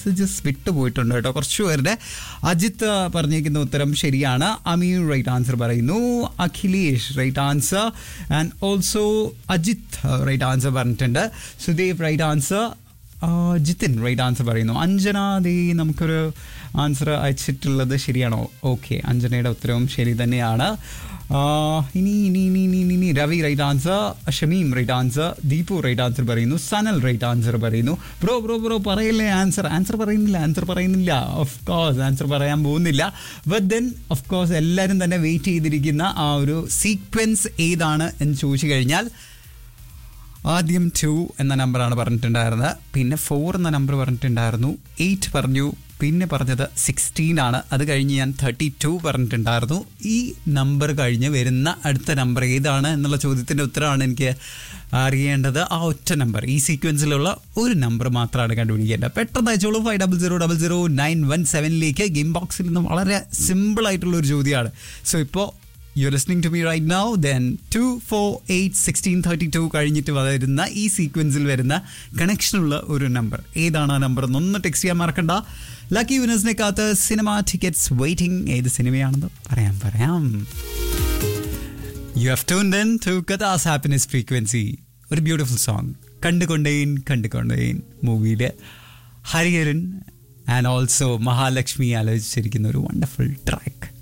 messages വിട്ടുപോയിട്ടുണ്ട് കേട്ടോ കുറച്ച് പേരുടെ അജിത്ത് പറഞ്ഞിരിക്കുന്ന ഉത്തരം ശരിയാണ് അമീർ റൈറ്റ് ആൻസർ പറയുന്നു Akhilesh right answer and also Ajith right answer പറഞ്ഞിട്ടുണ്ട് Sudev right answer Jithin right answer പറയുന്നു അഞ്ജന ദേ നമുക്കൊരു ആൻസർ അയച്ചിട്ടുള്ളത് ശരിയാണോ ഓക്കെ അഞ്ജനയുടെ ഉത്തരവും ശരി തന്നെയാണ് ആ, ഇനി ഇനി ഇനി ഇനി ഇനി ഇനി Ravi right answer Shameem right answer Deepu right answer പറയുന്നു സനൽ റൈറ്റ് ആൻസർ പറയുന്നു ബ്രോ ബ്രോ ബ്രോ പറയില്ലേ ആൻസർ ആൻസർ പറയുന്നില്ല ആൻസർ പറയുന്നില്ല ഓഫ് കോഴ്സ് ആൻസർ പറയാൻ പോകുന്നില്ല ബട്ട് ദെൻ ഓഫ് കോഴ്സ് എല്ലാവരും തന്നെ വെയിറ്റ് ചെയ്തിരിക്കുന്ന ആ ഒരു സീക്വൻസ് ഏതാണ് എന്ന് ചോദിച്ചു കഴിഞ്ഞാൽ ആദ്യം ടു എന്ന നമ്പറാണ് പറഞ്ഞിട്ടുണ്ടായിരുന്നത് പിന്നെ ഫോർ എന്ന നമ്പർ പറഞ്ഞിട്ടുണ്ടായിരുന്നു എയ്റ്റ് പറഞ്ഞു പിന്നെ പറഞ്ഞത് സിക്സ്റ്റീൻ ആണ് അത് കഴിഞ്ഞ് ഞാൻ തേർട്ടി ടു പറഞ്ഞിട്ടുണ്ടായിരുന്നു ഈ നമ്പർ കഴിഞ്ഞ് വരുന്ന അടുത്ത നമ്പർ ഏതാണ് എന്നുള്ള ചോദ്യത്തിൻ്റെ ഉത്തരമാണ് എനിക്ക് അറിയേണ്ടത് ആ ഒറ്റ നമ്പർ ഈ സീക്വൻസിലുള്ള ഒരു നമ്പർ മാത്രമാണ് കണ്ടുപിടിക്കേണ്ടത് പെട്ടെന്ന് അയച്ചോളൂ five double zero double zero nine one സെവനിലേക്ക് ഗെയിം ബോക്സിൽ നിന്ന് വളരെ സിമ്പിൾ ആയിട്ടുള്ള ഒരു ചോദ്യമാണ് സോ ഇപ്പോൾ you listening to me right now then two four eight sixteen thirty two കഴിഞ്ഞിട്ട് വരുന്ന ഈ സീക്വൻസിൽ വരുന്ന കണക്ഷനുള്ള ഒരു നമ്പർ ഏതാണ് ആ നമ്പർ എന്നൊന്ന് ടെക്സ്റ്റ് ചെയ്യാൻ മറക്കണ്ട ലക്കി വിനേഴ്സിനെ കാത്ത് സിനിമ ടിക്കറ്റ്സ് വെയിറ്റിംഗ് ഏത് സിനിമയാണെന്ന് പറയാം പറയാം you have tune then to കഥാസ് ഹാപ്പിനെസ് ഫ്രീക്വൻസി ഒരു ബ്യൂട്ടിഫുൾ സോങ് കണ്ടുകൊണ്ടേൻ കണ്ടുകൊണ്ടേൻ മൂവിയിൽ ഹരിഹരൻ ആൻഡ് ഓൾസോ മഹാലക്ഷ്മി ആലോചിച്ചിരിക്കുന്ന ഒരു വണ്ടർഫുൾ ട്രാക്ക്